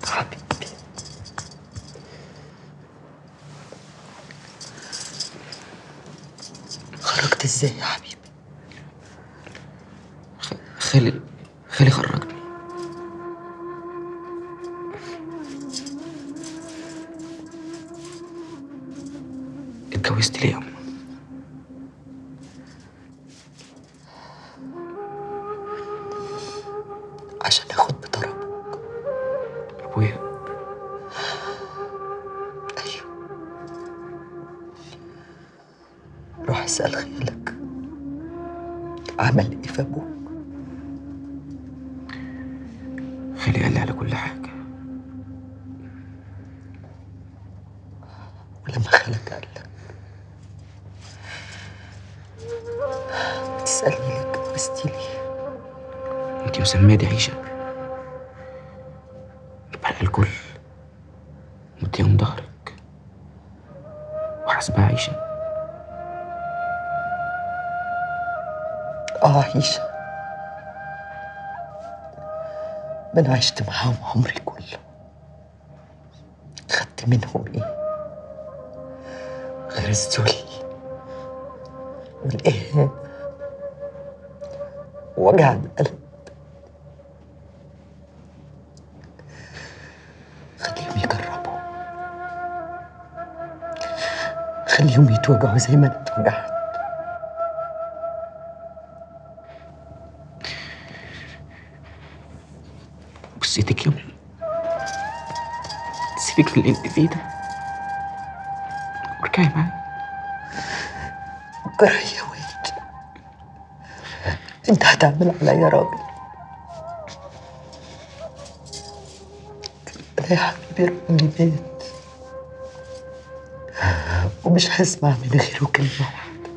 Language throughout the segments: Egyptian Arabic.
حبيبي خرجت ازاي يا حبيبي خالي خالي خرجني اتجوزت ليه يا أم؟ عشان اخد بطرف أبويا ايوه روح اسال خيالك عمل ايه في ابوك خالي قال لي على كل حاجة ولما خالك قال لك تسالني ليه اتجوزتي ليه انتي مسمية دي عيشة يبقى الكل مديهم ظهرك وحاسبها عيشة اه عيشه ما انا عشت معاهم عمري كله خدت منهم ايه غير الذل والإهانة ووجع القلب خليهم يجربوا خليهم يتوجعوا زي ما انا اتوجعت بصيتك يا أم سيبك من اللي انت فيه ده وارجعي معايا جرى يا ويل انت هتعمل عليا راجل انا يا حبيبي راجلي مات ومش هسمع من غيره كلمة واحدة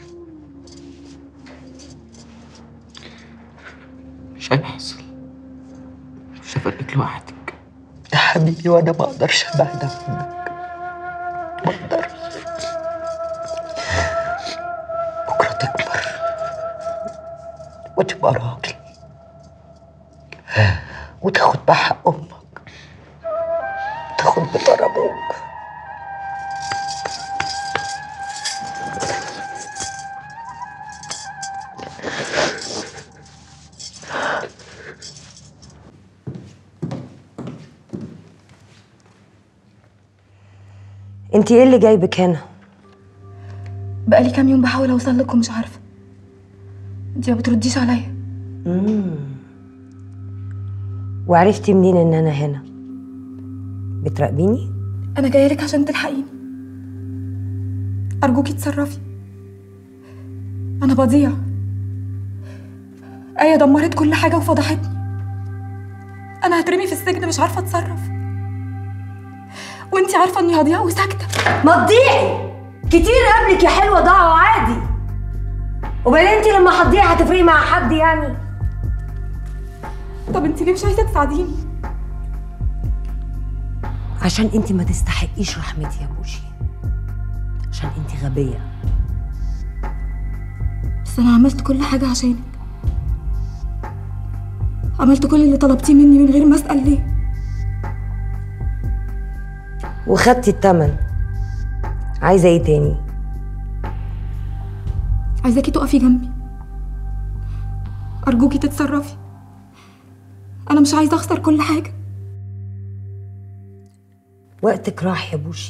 مش هيحصل مش هفرقك لوحدك يا حبيبي وانا ما اقدرش ابعد عنك ما اقدرش بكره تكبر وتبقى راجل وتاخد بحق امك تاخد بطار ابوك انت ايه اللي جايبك هنا بقالي كام يوم بحاول اوصل لك ومش عارفه انت ما بترديش عليا وعرفتي منين ان انا هنا بتراقبيني انا جايه لك عشان تلحقيني ارجوكي اتصرفي انا بضيع ايه دمرت كل حاجه وفضحتني انا هترمي في السجن مش عارفه اتصرف وانتي عارفه اني هضيع وساكته ما تضيعي كتير قبلك يا حلوه ضاعوا عادي وبعدين انت لما هتضيعي هتفرقي مع حد يعني طب انتي ليه مش عايزه تساعديني عشان انت ما تستحقيش رحمتي يا بوشي عشان انت غبيه بس انا عملت كل حاجه عشانك عملت كل اللي طلبتيه مني من غير ما اسال ليه وخدتي التمن عايزه ايه تاني عايزاكي تقفي جنبي ارجوكي تتصرفي انا مش عايزه اخسر كل حاجه وقتك راح يا بوشي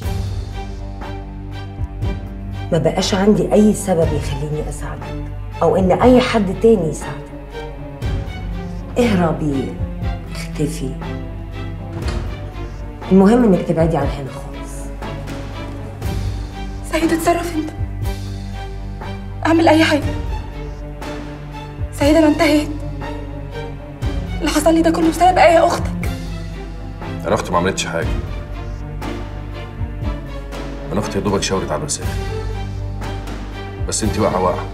ما بقاش عندي اي سبب يخليني اساعدك او ان اي حد تاني يساعدك اهربي اختفي المهم انك تبعدي عن هنا خالص سيد اتصرف انت اعمل اي حاجه سيد انا انتهيت اللي حصل لي ده كله بسبب ايه اختك انا اختي ما عملتش حاجه انا اختي يا دوبك شاورت على الوسائل بس انت واقعه واقعه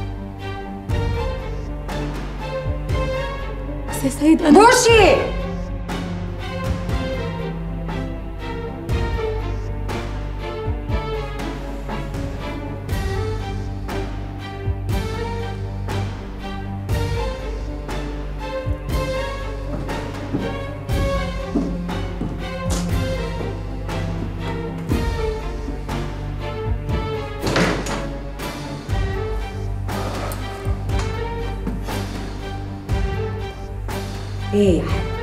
بس يا سيد انا بوشي ايه يا حلو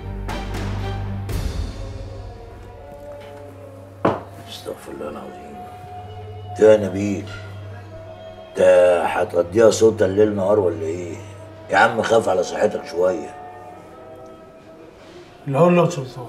استغفر الله العظيم ده يا نبيل ده هتقضيها صوت الليل نهار ولا ايه؟ يا عم خاف على صحتك شويه العلا يا سلطان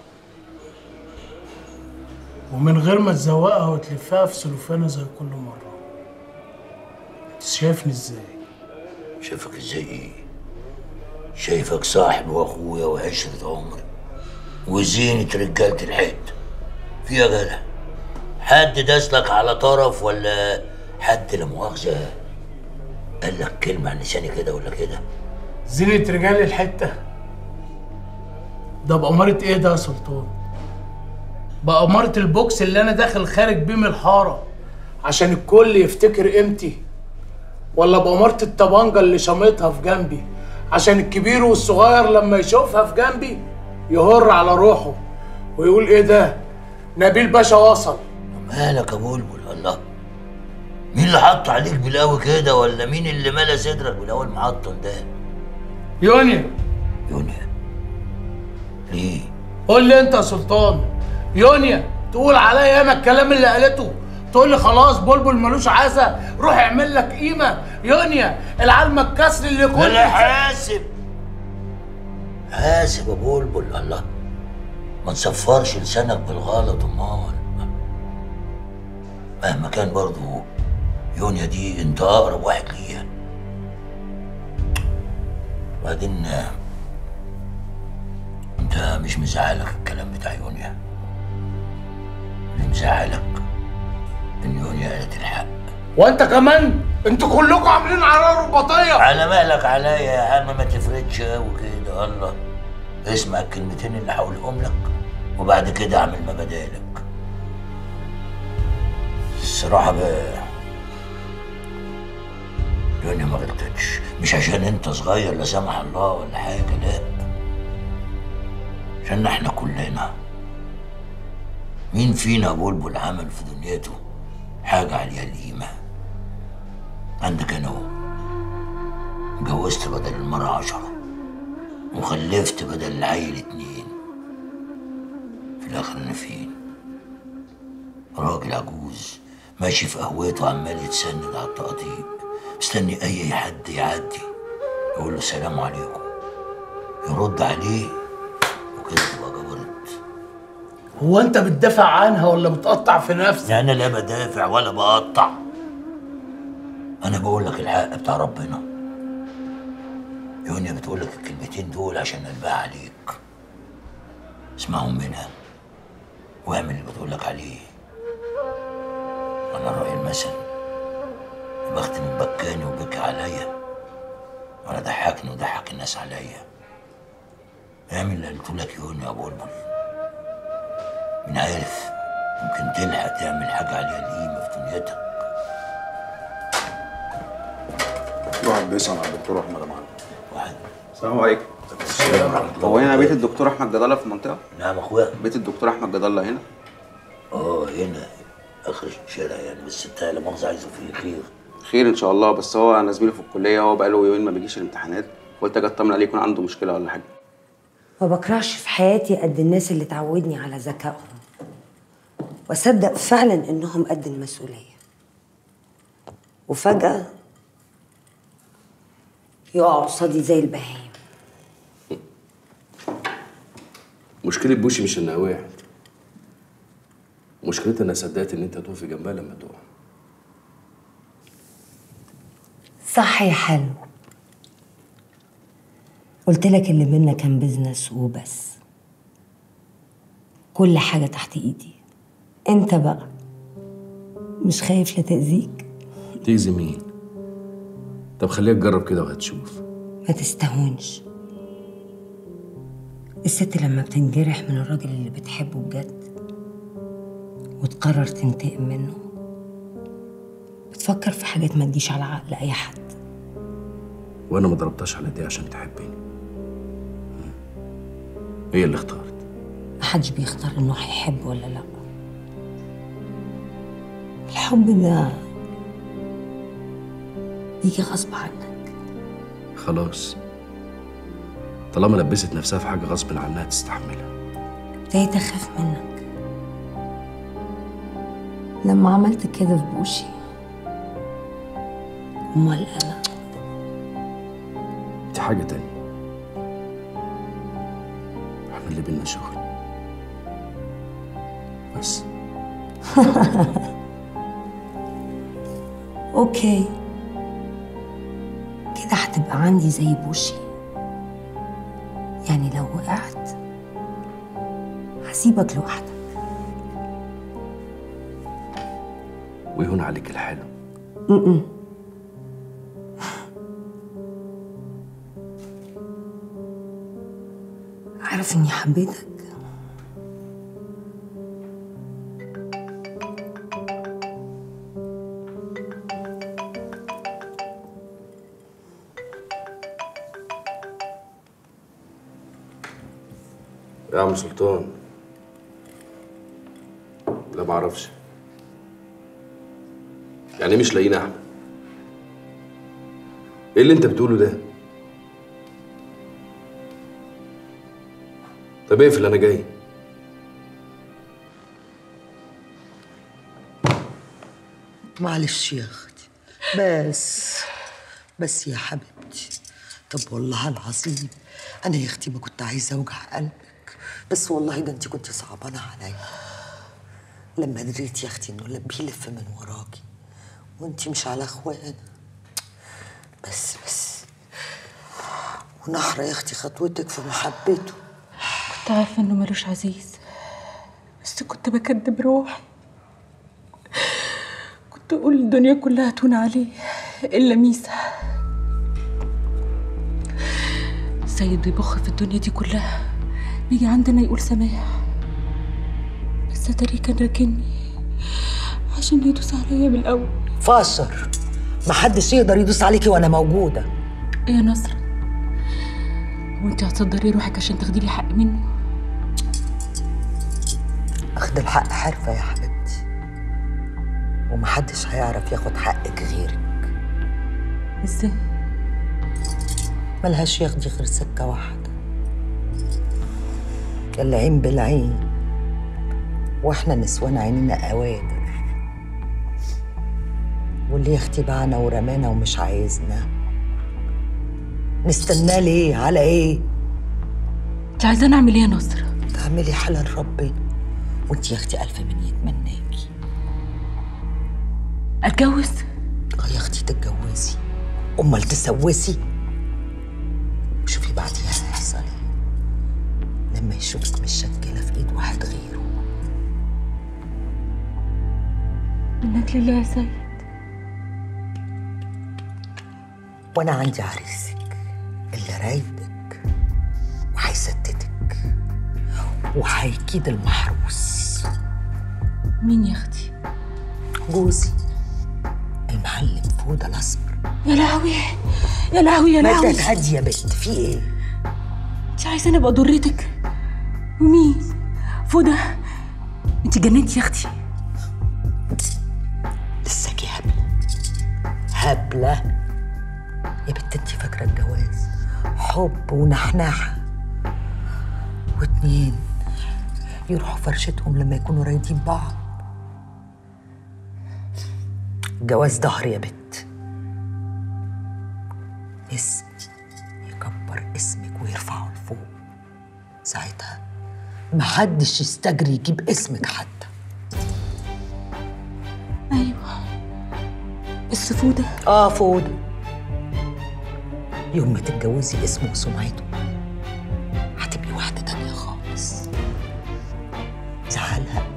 ومن غير ما تزوقها وتلفها في سلوفانة زي كل مرة انت شايفني ازاي شايفك ازاي ايه؟ شايفك صاحب واخويا وعشرة عمري وزينة رجالة الحتة في يا جدع حد داسلك على طرف ولا حد لا مؤاخذة قال لك كلمة عن لساني كده ولا كده زينة رجال الحتة ده بأمارة ايه ده يا سلطان بأمارة البوكس اللي انا داخل خارج بيه من الحارة عشان الكل يفتكر قيمتي ولا بأمارة الطبنجة اللي شميتها في جنبي عشان الكبير والصغير لما يشوفها في جنبي يهر على روحه ويقول ايه ده نبيل باشا وصل مالك يا بلبل الله مين اللي حط عليك بالقوي كده ولا مين اللي ملا صدرك بالقوي المعطن ده يونيا يونيا ليه قول لي انت يا سلطان يونيا تقول عليا ياما الكلام اللي قالته تقول لي خلاص بلبل ملوش عزة روح اعمل لك قيمة يونيا العلمة الكسر اللي كل ولا حاسب حاسب يا بلبل الله ما تصفرش لسانك بالغلط امال مهما كان برضه يونيا دي انت اقرب واحد ليها وبعدين انت مش مزعلك الكلام بتاع يونيا اللي مزعلك ان يونيا قالت الحق وانت كمان انتوا كلكم عاملين على رباطية على مهلك عليا يا عم ما تفردش قوي كده الله اسمع الكلمتين اللي هقولهم لك وبعد كده اعمل ما بدالك الصراحة بقى يونيا ما غلطتش مش عشان انت صغير لا سمح الله ولا حاجة لا عشان احنا كلنا مين فينا بلبل عمل في دنيته حاجة عليها القيمة عندك انا اهو اتجوزت بدل المرة عشرة وخلفت بدل العيل اتنين في الاخر انا فين راجل عجوز ماشي في قهوته عمال يتسند على التقاطيب مستني اي حد يعدي يقول له سلام عليكم يرد عليه وكده تبقى جبرت هو انت بتدافع عنها ولا بتقطع في نفسك انا لا بدافع ولا بقطع انا بقول لك الحق بتاع ربنا يونيا بتقول لك الكلمتين دول عشان قلبها عليك اسمعهم منها واعمل اللي بتقول لك عليه انا رايي المثل بخت من بكاني وبكى عليا وانا ضحكني وضحك الناس عليا اعمل اللي قلت لك يونيا يا بلبل مين عارف ممكن تلحق تعمل حاجه عليها القيمه في دنيتك واحد بيسأل على الدكتور احمد يا معلم واحد السلام عليكم هو هنا بيت الدكتور احمد جدالة في المنطقه نعم اخويا بيت الدكتور احمد جدالة هنا اه هنا اخر الشارع يعني بس انت لا مؤاخذه عايزه فيه خير خير ان شاء الله بس هو انا زميلي في الكليه هو بقاله يومين ما بيجيش الامتحانات قلت اجي اطمن عليه يكون عنده مشكله ولا حاجه ما بكرهش في حياتي قد الناس اللي تعودني على ذكائهم واصدق فعلا انهم قد المسؤوليه وفجاه يقعوا قصادي زي البهايم مشكلة بوشي مش انها وقعت مشكلتها انها صدقت ان انت هتقفي جنبها لما تقع صح يا حلو قلت لك اللي بينا كان بيزنس وبس كل حاجة تحت ايدي انت بقى مش خايف لا تأذيك تأذي مين؟ طب خليها تجرب كده وهتشوف ما تستهونش الست لما بتنجرح من الراجل اللي بتحبه بجد وتقرر تنتقم منه بتفكر في حاجات ما تجيش على عقل اي حد وانا ما ضربتهاش على دي عشان تحبني هي اللي اختارت محدش بيختار انه هيحب ولا لا الحب ده بيجي غصب عنك خلاص طالما لبست نفسها في حاجه غصب عنها تستحملها ابتديت اخاف منك لما عملت كده في بوشي امال انا دي حاجه تانية احنا اللي بينا شغل بس اوكي كده هتبقى عندي زي بوشي يعني لو وقعت هسيبك لوحدك ويهون عليك الحلو عارف اني حبيتك يا عم سلطان لا معرفش يعني إيه مش لاقيين احمد ايه اللي انت بتقوله ده طب اقفل انا جاي معلش يا اختي بس بس يا حبيبتي طب والله العظيم انا يا اختي ما كنت عايزه اوجع قلبك بس والله ده انت كنت صعبانه عليا لما دريت يا اختي انه اللي بيلف من وراكي وانت مش على اخوانا بس بس ونحرة يا اختي خطوتك في محبته كنت عارفة إنه ملوش عزيز بس كنت بكدب روحي كنت أقول الدنيا كلها تهون عليه إلا ميسا سيد بيبخ في الدنيا دي كلها بيجي عندنا يقول سماح بس تاري كان راكني عشان يدوس عليا من الأول فاشر محدش يقدر يدوس عليكي وانا موجوده إيه يا نصر وانت هتصدري روحك عشان تاخدي لي حق منه اخد الحق حرفه يا حبيبتي ومحدش هيعرف ياخد حقك غيرك ازاي ملهاش ياخدي غير سكة واحدة العين بالعين واحنا نسوان عينينا قوادر واللي يختي باعنا ورمانا ومش عايزنا نستناه ليه على ايه انت عايزاني اعمل ايه يا نصر تعملي حلال ربنا وانت يا اختي الف من يتمناكي اتجوز اه يا اختي تتجوزي امال تسوسي وشوفي بعديها هيحصل ايه لما يشوفك متشكله في ايد واحد غيره منك لله يا سيد وانا عندي عريسك اللي رايدك وهيسددك وهيكيد المحروس مين يا اختي جوزي المعلم فوده الاسمر يا لهوي يا لهوي يا ما لهوي تهدي يا بنت في ايه انت عايزاني ابقى ضرتك ومين فوده انت جننتي يا اختي لساكي هبله هبله يا بنت انت فاكره الجواز حب ونحناحه واتنين يروحوا فرشتهم لما يكونوا رايدين بعض الجواز ظهر يا بت اسم يكبر اسمك ويرفعه لفوق ساعتها محدش يستجري يجيب اسمك حتى ايوه بس فوده اه فوده يوم ما تتجوزي اسمه وسمعته هتبقي واحدة تانية خالص زعلها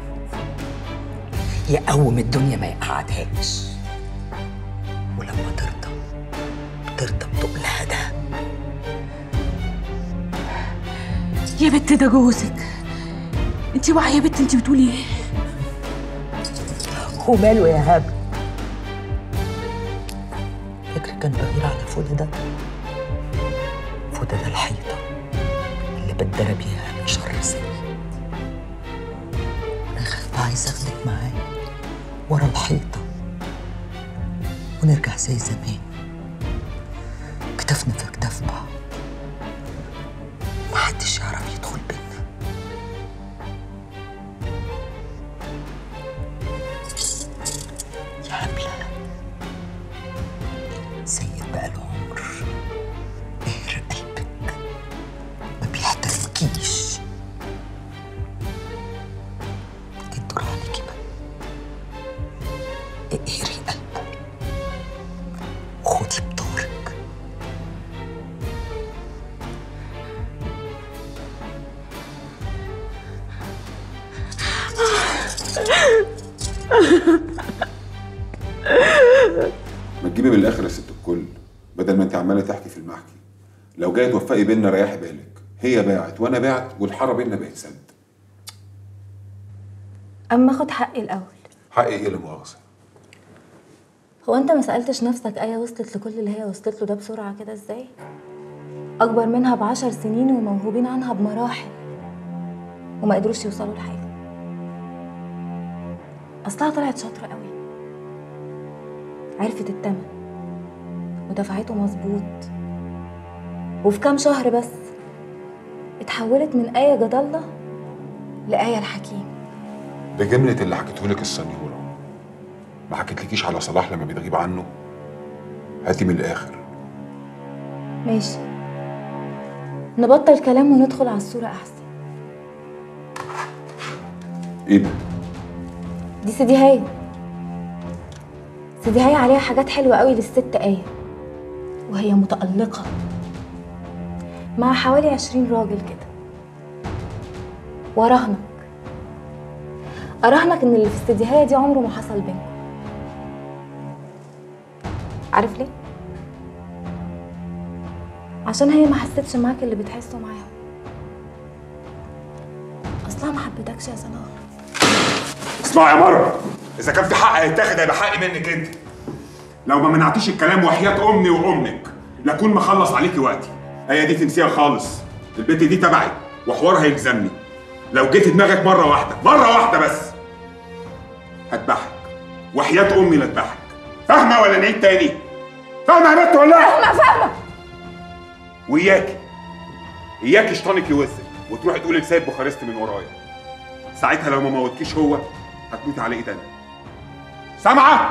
يقوم الدنيا ما يقعدهاش ولما ترضى ترضى بتقلها ده يا بت ده جوزك انت واعيه يا بت انت بتقولي ايه وماله يا هبل فكرك كان بغير على فودة ده فودة ده الحيطة اللي بدرى بيها من شر سيد أنا خايفة عايزة أخدك معايا ورا الحيطة ونرجع زي زمان كتفنا في كتاف بعض ما تجيبي من الاخر يا ست الكل بدل ما انت عماله تحكي في المحكي لو جايه توفقي بينا ريحي بالك هي باعت وانا باعت والحاره بينا بقت سد اما اخد حقي الاول حقي ايه لا مؤاخذه هو انت ما سالتش نفسك ايه وصلت لكل اللي هي وصلت له ده بسرعه كده ازاي اكبر منها بعشر سنين وموهوبين عنها بمراحل وما قدروش يوصلوا لحاجه اصلها طلعت شاطره قوي عرفت التمن ودفعته مظبوط وفي كام شهر بس اتحولت من آية جد الله لآية الحكيم بجمله اللي حكيتهولك السنيوره ما حكيتلكيش على صلاح لما بتغيب عنه هاتي من الاخر ماشي نبطل كلام وندخل على الصورة أحسن ايه ده دي سيدي هاي سيدي هاي عليها حاجات حلوة قوي للست آية وهي متألقة مع حوالي عشرين راجل كده وراهنك أراهنك إن اللي في السيديهاية دي عمره ما حصل بينكم عارف ليه؟ عشان هي ما حستش معاك اللي بتحسه معاهم أصلها ما حبتكش يا سنار اسمع يا مره اذا كان في حق هيتاخد هيبقى حقي منك انت لو ما منعتيش الكلام وحياه امي وامك لاكون مخلص عليكي وقتي هي دي تنسيها خالص البت دي تبعي وحوارها هيلزمني لو جيت دماغك مره واحده مره واحده بس هذبحك وحياه امي لاذبحك فاهمه ولا نعيد تاني فاهمه يا بنت ولا لا فاهمة فاهمة وياكي اياكي شيطانك يوزك وتروحي تقولي لسيد بوخارست من ورايا ساعتها لو ما موتكيش هو هتموتي على ايد انا سامعه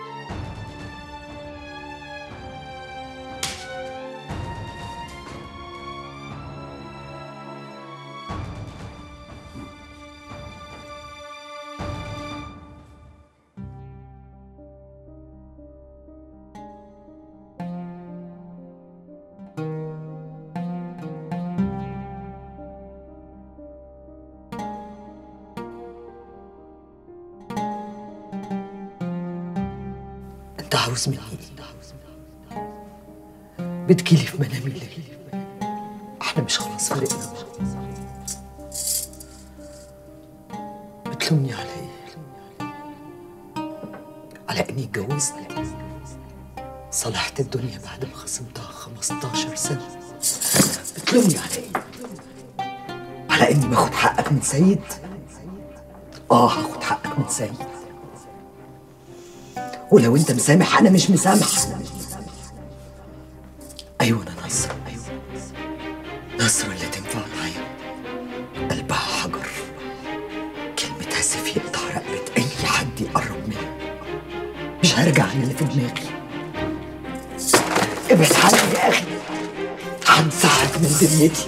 انت عاوز مني ايه بتجيلي في منامي ليه احنا مش خلاص فرقنا بتلومني على ايه على اني اتجوزت صلحت الدنيا بعد ما خصمتها 15 سنه بتلومني على ايه على اني باخد حقك من سيد اه هاخد حقك من سيد ولو انت مسامح انا مش مسامح ايوه انا نصر ايوه نصر اللي تنفع معايا قلبها حجر كلمتها سيف يقطع رقبة اي حد يقرب منها مش هرجع عن اللي في دماغي ابعد عني يا اخي هنسحك من دنيتي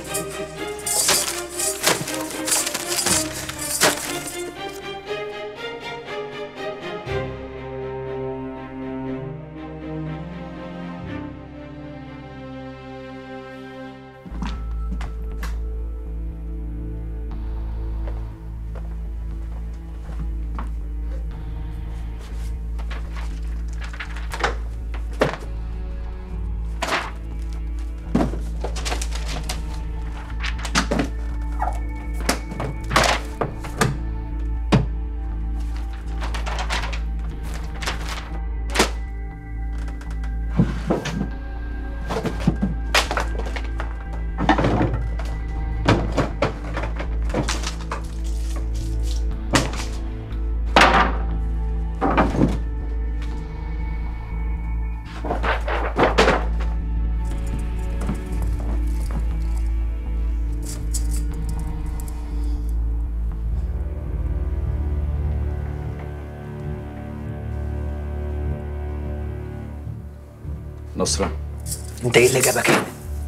نصرة انت ايه اللي جابك هنا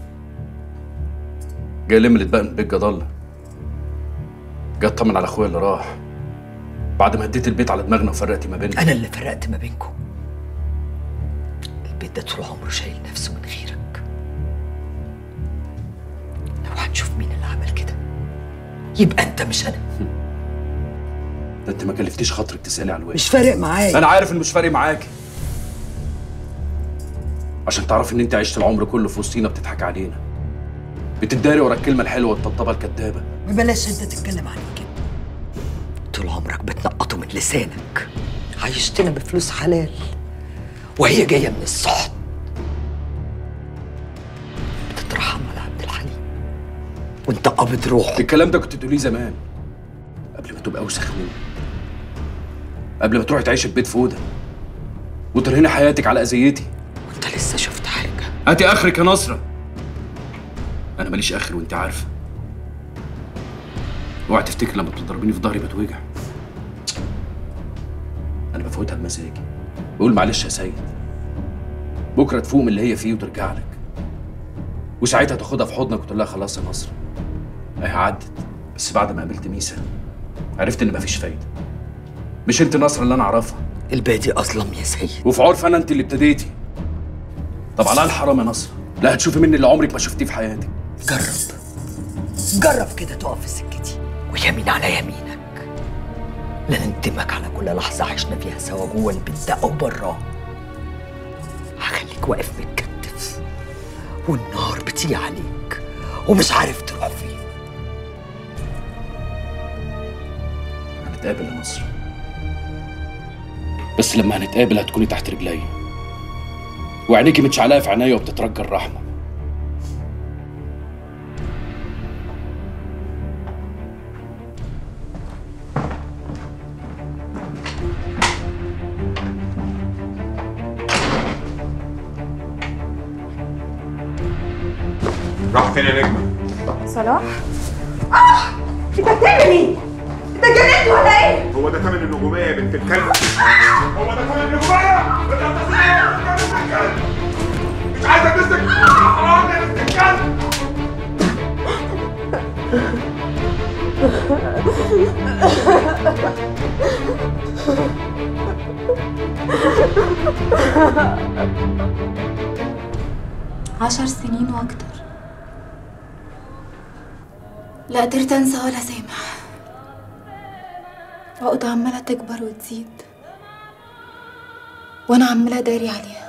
جاي لم اللي اتبقى من بيت جد الله جاي اطمن على اخويا اللي راح بعد ما هديت البيت على دماغنا وفرقتي ما بيننا انا اللي فرقت ما بينكم البيت ده طول عمره شايل نفسه من غيرك لو هنشوف مين اللي عمل كده يبقى انت مش انا ده انت ما كلفتيش خاطرك تسالي على الواد مش فارق معايا انا عارف ان مش فارق معاكي عشان تعرفي ان انت عشت العمر كله في وسطينا بتضحك علينا بتداري ورا الكلمه الحلوه والطبطبه الكدابه بلاش انت تتكلم عني كده طول عمرك بتنقطه من لسانك عيشتنا بفلوس حلال وهي جايه من السحت بتترحم على عبد الحليم وانت قابض روحه الكلام ده كنت تقوليه زمان قبل ما تبقى اوسخ مني قبل ما تروحي تعيشي في بيت فوده وترهني حياتك على اذيتي وانت لسه شفت حاجه هاتي اخرك يا نصره انا ماليش اخر وانت عارفه اوعي تفتكر لما بتضربيني في ظهري بتوجع انا بفوتها بمزاجي بقول معلش يا سيد بكره تفوق من اللي هي فيه وترجع لك وساعتها تاخدها في حضنك وتقول لها خلاص يا نصر اهي عدت بس بعد ما قابلت ميسا عرفت ان مفيش فايده مش انت نصر اللي انا اعرفها البادي اظلم يا سيد وفي عرف انا انت اللي ابتديتي طب على الحرام يا نصر لا هتشوفي مني اللي عمرك ما شفتيه في حياتك جرب جرب كده تقف في سكتي ويمين على يمينك لنندمك على كل لحظة عشنا فيها سوا جوه البيت ده أو براه هخليك واقف متكتف والنار بتيجي عليك ومش عارف تروح فين هنتقابل يا نصر بس لما هنتقابل هتكوني تحت رجلي وعينيكي متشعلقه في عينيا وبتترجى الرحمه راح فين يا نجمه صلاح انت بتعمل ايه؟ انت اتجننت ولا ايه؟ هو ده تمن النجوميه يا بنت الكلب هو ده تمن النجوميه انت بتصير يا بنت الكلب مش عايز امسك حرام يا بنت الكلب عشر سنين واكتر لا قدرت انسى ولا سامح عقدة عمالة تكبر وتزيد وانا عمالة داري عليها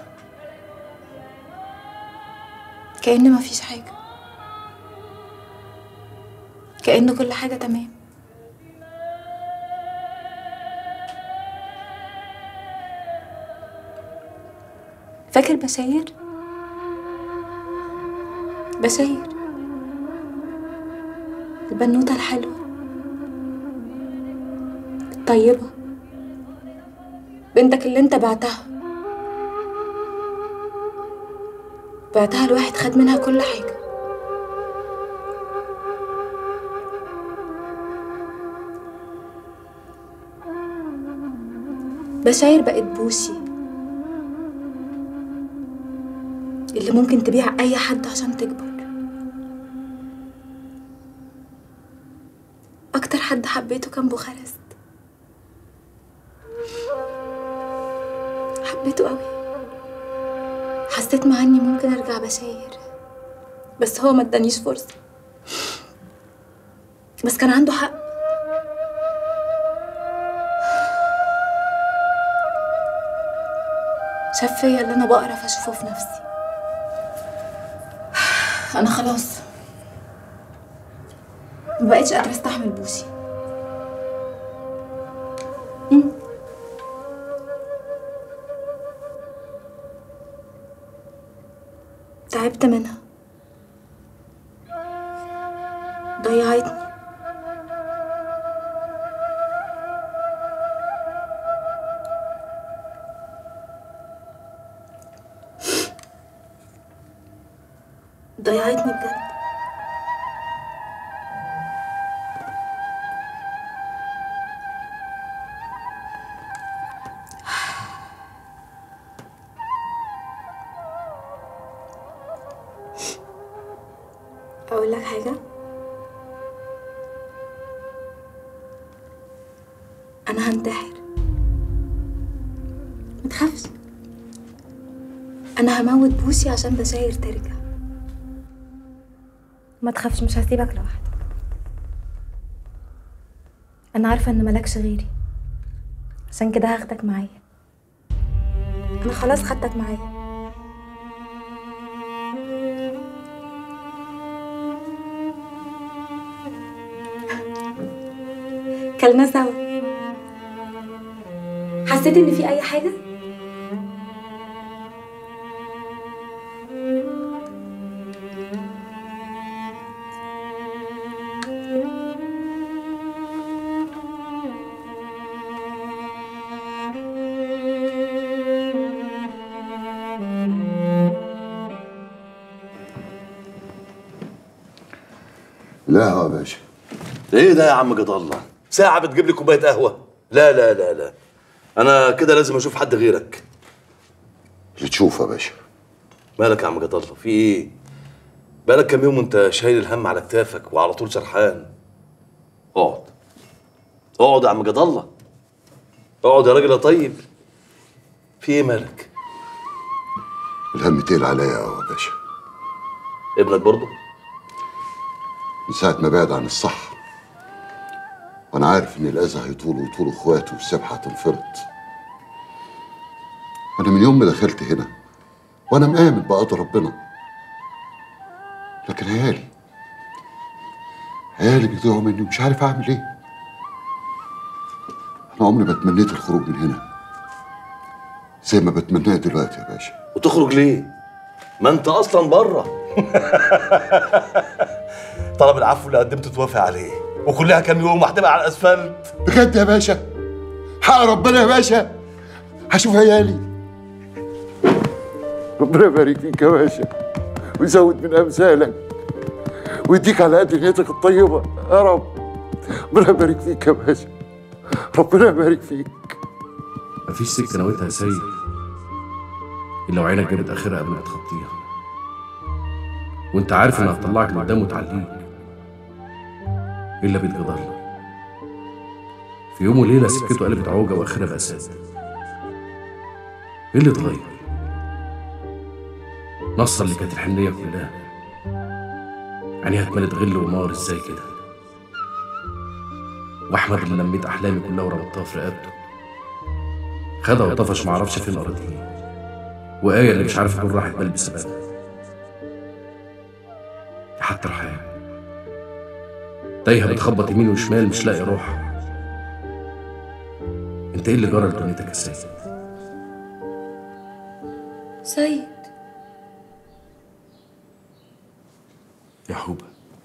كأن مفيش حاجة كأن كل حاجة تمام فاكر بشاير؟ بشاير البنوتة الحلوة الطيبة بنتك اللي انت بعتها بعتها الواحد خد منها كل حاجة بشاير بقت بوشي اللي ممكن تبيع أي حد عشان تكبر أكتر حد حبيته كان بوخارست حبيته قوي حسيت مع إني ممكن أرجع بشاير بس هو ما ادانيش فرصة بس كان عنده حق شاف فيا اللي أنا بقرف أشوفه في نفسي أنا خلاص مبقتش قادرة استحمل بوسي مم. تعبت منها ضيعتني ضيعتني بجد أقول لك حاجة أنا هنتحر متخافش أنا هموت بوسي عشان بشاير ترجع ما تخافش مش هسيبك لوحدك أنا عارفة إن ملكش غيري عشان كده هاخدك معايا انا خلاص خدتك معايا كلنا سوا حسيت ان في اي حاجه لا يا باشا ايه ده يا عم جد الله ساعة بتجيب لي كوباية قهوة لا لا لا لا انا كده لازم اشوف حد غيرك اللي تشوفه يا باشا مالك يا عم جد الله في ايه بقالك كام يوم وانت شايل الهم على كتافك وعلى طول سرحان اقعد اقعد يا عم جد الله اقعد يا راجل يا طيب في ايه مالك الهم تقل عليا قوي يا باشا ابنك برضه من ساعة ما بعد عن الصح وأنا عارف إن الأذى هيطول ويطول إخواته والسبحة هتنفرط أنا من يوم ما دخلت هنا وأنا مآمن بقدر ربنا لكن عيالي عيالي بيضيعوا مني ومش عارف أعمل إيه أنا عمري ما تمنيت الخروج من هنا زي ما بتمناه دلوقتي يا باشا وتخرج ليه ما انت اصلا بره طلب العفو اللي قدمته توافق عليه وكلها كام يوم وهتبقى على الاسفلت بجد يا باشا حق ربنا يا باشا هشوف عيالي ربنا يبارك فيك يا باشا ويزود من امثالك ويديك على قد نيتك الطيبه يا رب ربنا يبارك فيك يا باشا ربنا يبارك فيك مفيش سكة نويتها يا سيد إلا وعينك جابت آخرها قبل ما تخطيها وأنت عارف إنها هتطلعك لقدام وتعليك إلا بيت جدار في يوم وليلة سكته قلبت عوجة وآخرها بقى ساد إيه اللي اتغير؟ نصر اللي كانت الحنية كلها عينيها اتملت غل ونار ازاي كده واحمد اللي لميت احلامي كلها وربطتها في رقبته خدها وطفش معرفش فين اراضيه وآية اللي مش عارف يكون راحت بال بسببها حتى رحاب تايهة بتخبط يمين وشمال مش لاقي روحها انت ايه اللي جرى لدنيتك يا سيد؟ سيد يا حوبة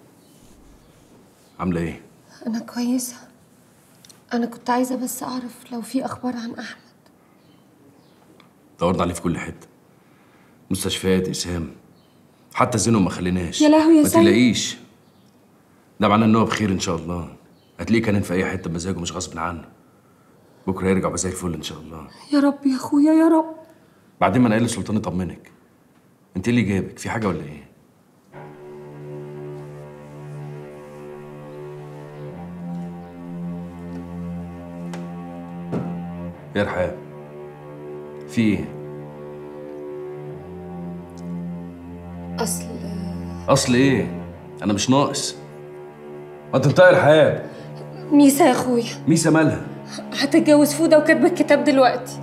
عاملة ايه؟ أنا كويسة أنا كنت عايزة بس أعرف لو في أخبار عن أحمد دورنا عليه في كل حتة مستشفيات إسهام حتى زينهم ما خليناش يا لهوي يا ما سيد. تلاقيش ده معناه ان هو بخير ان شاء الله هتلاقيه كان في اي حته بمزاجه مش غصب عنه بكره يرجع بقى زي الفل ان شاء الله يا رب يا أخويا يا رب بعدين ما انا قايل لسلطان يطمنك انت إيه اللي جابك في حاجه ولا ايه يا رحاب في ايه أصل اصل ايه انا مش ناقص ما تنطقي يا رحاب ميسا يا أخويا ميسا مالها هتتجوز فودة وكاتبة الكتاب دلوقتي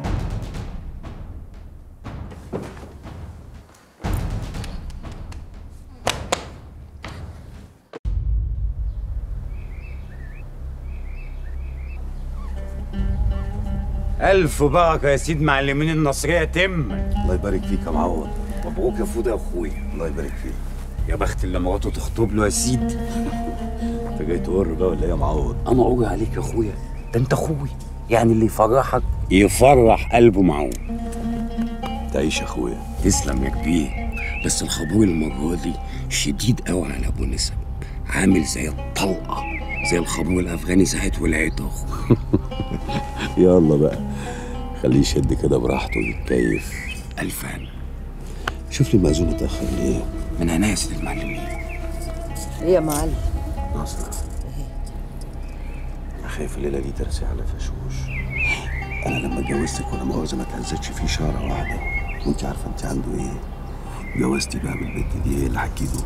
ألف بركة يا سيد معلمين النصرية تم الله يبارك فيك يا معوض مبروك يا فودة يا أخويا الله يبارك فيك يا بخت اللي مراته تخطب له يا سيد انت جاي تور بقى ولا ايه يا معوض؟ أنا أقول عليك يا أخويا ده أنت أخوي يعني اللي يفرحك يفرح قلبه معه تعيش يا اخويا تسلم يا كبير بس الخبور المرة دي شديد قوي على أبو نسب عامل زي الطلقة زي الخبور الأفغاني ساعة ولعته يلا بقى خليه يشد كده براحته ويتكيف ألفان شوف لي المأذون اتأخر ليه؟ من عناية المعلمين ايه يا معلم ناصر انا خايف الليله دي ترسي على فشوش انا لما اتجوزتك وانا مؤاخذه ما تهزتش فيه شهره واحده وانت عارفه انت عنده ايه جوازتي بقى بالبنت دي ايه اللي حكيته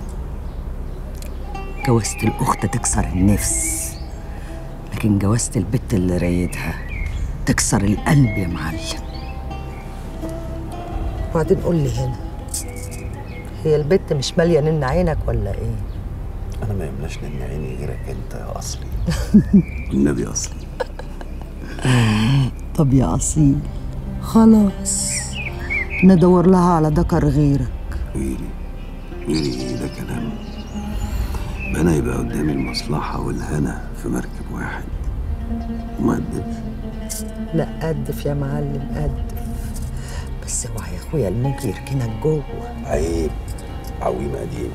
جوازة الأخت تكسر النفس لكن جوازة البت اللي رايدها تكسر القلب يا معلم وبعدين قول لي هنا هي البت مش ماليه نن عينك ولا ايه انا ما يملاش لان عيني غيرك انت يا اصلي النبي اصلي طب يا اصيل خلاص ندور لها على ذكر غيرك ويلي ويلي ايه ده كلام ما انا يبقى قدامي المصلحة والهنا في مركب واحد وما قدمش لا قدف يا معلم قدف بس اوعى يا اخويا الموج يركنك جوه عيب عويم قديم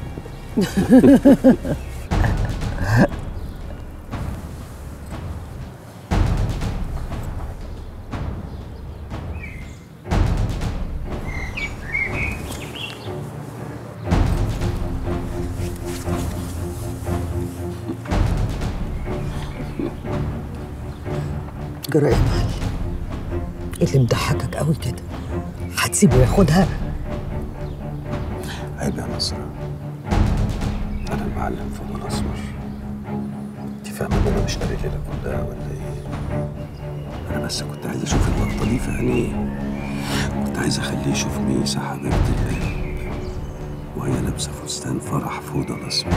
جرى ايه يا معلم ايه اللي مضحكك قوي كده هتسيبه ياخدها عيب يا نصر انا المعلم فوق الاسمر انت فاهمه ان انا مش الرجاله كلها ولا ايه انا بس كنت عايز اشوف اللقطه دي في عينيه كنت عايز اخليه يشوف ميسا حبيبه القلب وهي لابسه فستان فرح فوضى الاسمر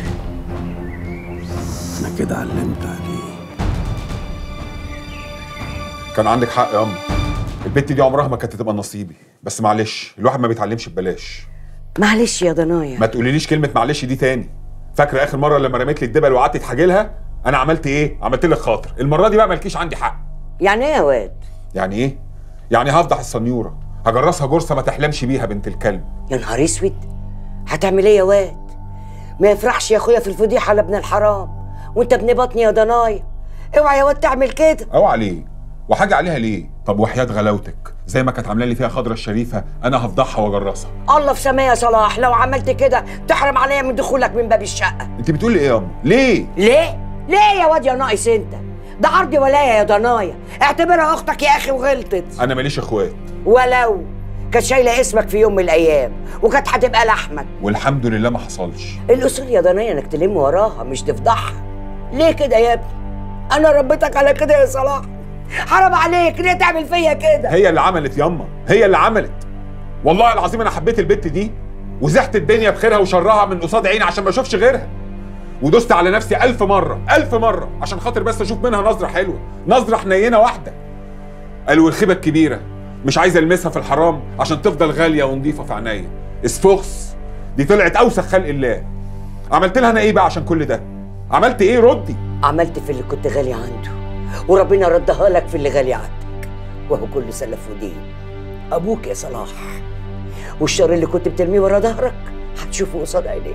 انا كده علمت عليه كان عندك حق يا أم البت دي عمرها ما كانت تبقى نصيبي بس معلش الواحد ما بيتعلمش ببلاش معلش يا ضنايا ما تقوليليش كلمة معلش دي تاني فاكرة آخر مرة لما رميت لي الدبل وقعدت تحاجي لها أنا عملت إيه؟ عملت لك خاطر المرة دي بقى مالكيش عندي حق يعني ايه يا واد يعني إيه؟ يعني هفضح السنيورة هجرسها جرسة ما تحلمش بيها بنت الكلب يا نهار اسود هتعمل ايه يا واد ما يفرحش يا اخويا في الفضيحه على ابن الحرام وانت ابن بطني يا ضنايا اوعى يا واد تعمل كده اوعى ليه؟ وحاجة عليها ليه؟ طب وحياة غلاوتك زي ما كانت عاملة لي فيها خضرة الشريفة أنا هفضحها وأجرسها الله في سماه يا صلاح لو عملت كده تحرم عليا من دخولك من باب الشقه أنت بتقولي إيه يا أم؟ ليه؟ ليه ليه يا واد يا ناقص انت ده عرض ولايه يا ضنايا اعتبرها اختك يا اخي وغلطت أنا ماليش إخوات ولو كانت شايله اسمك في يوم من الايام وكانت هتبقى لحمك والحمد لله ما حصلش الاصول يا ضنايا انك تلم وراها مش تفضحها ليه كده يا ابني انا ربيتك على كده يا صلاح حرام عليك ليه تعمل فيا كده هي اللي عملت ياما هي اللي عملت والله العظيم أنا حبيت البت دي وزحت الدنيا بخيرها وشرها من قصاد عيني عشان ما أشوفش غيرها ودوست على نفسي ألف مرة ألف مرة عشان خاطر بس أشوف منها نظرة حلوة نظرة حنينة واحدة قالوا الخيبة الكبيرة مش عايز ألمسها في الحرام عشان تفضل غالية ونظيفة في عينيا اسفوخس دي طلعت أوسخ خلق الله عملت لها أنا إيه بقى عشان كل ده عملت إيه ردي عملت في اللي كنت غالي عنده وربنا ردها لك في اللي غالي عندك وهو كله سلف ودين ابوك يا صلاح والشر اللي كنت بترميه ورا ظهرك هتشوفه قصاد عينيك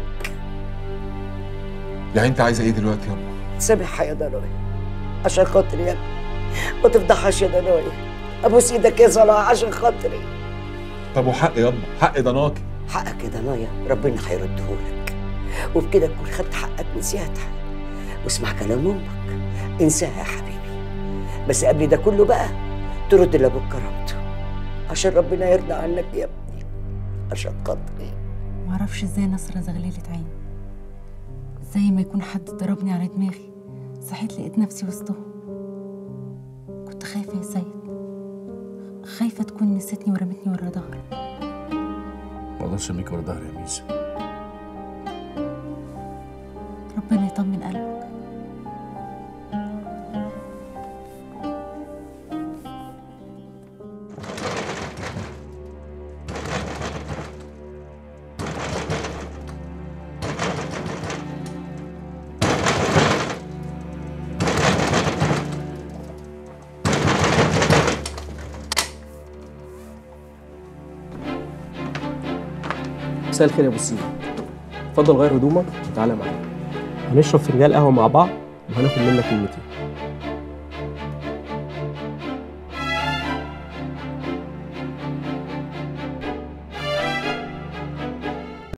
يعني أنت عايزة إيه دلوقتي ياما سامحها يا ضنايا عشان خاطري يا ابني ما تفضحهاش يا ضنايا ابوس ايدك يا صلاح عشان خاطري طب وحق ياما حق ضناكي حقك يا ضنايا ربنا هيردهولك وبكده تكون خدت حقك من سيادتها واسمع كلام امك انساها يا حبيبي بس قبل ده كله بقى ترد لابوك كرامته عشان ربنا يرضى عنك يا ابني عشان خاطري معرفش ازاي نصرة زغللت عيني زي ما يكون حد ضربني على دماغي صحيت لقيت نفسي وسطهم كنت خايفة يا سيد خايفة تكون نسيتني ورمتني ورا ظهري ما اقدرش ارميك ورا ظهري يا ميسا ربنا يطمن قلبك مساء الخير يا ابو سيدي اتفضل غير هدومك وتعالى معايا هنشرب فنجان قهوه مع بعض وهناخد منك كلمتين